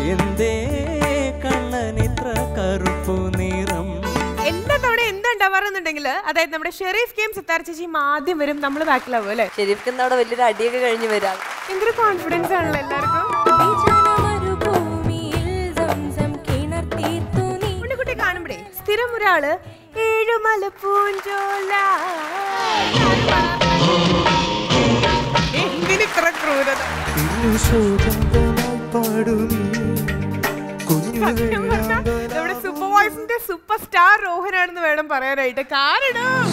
എന്തേ കണ്ണനിത്ര കറുപ്പു നിറം എല്ലാ തവണ എന്താ ഉണ്ടാവാറുന്നുണ്ടെങ്കിൽ അതായത് നമ്മുടെ ഷെറീഫ് ഗെയിം സിത്താര ചേച്ചിയും ആദ്യം വരും നമ്മൾ ബാക്കിലാവും അല്ലേ ശരിക്കും അവിടെ വലിയൊരു അടിയൊക്കെ കഴിഞ്ഞ് വരാം എന്തൊരു കോൺഫിഡൻസ് ആണല്ലോ എല്ലാവർക്കും ഉണ്ണിക്കുട്ടി കാണുമ്പോഴേ സ്ഥിരം ഒരാള് ഏഴുമല പൂഞ്ചോല എന്തിന് ഇത്ര ക്രൂരത സത്യം പറഞ്ഞാ നമ്മുടെ സൂപ്പർ വോയിസിന്റെ സൂപ്പർ സ്റ്റാർ രോഹനാണെന്ന് വേണം പറയാനായിട്ട് കാരണം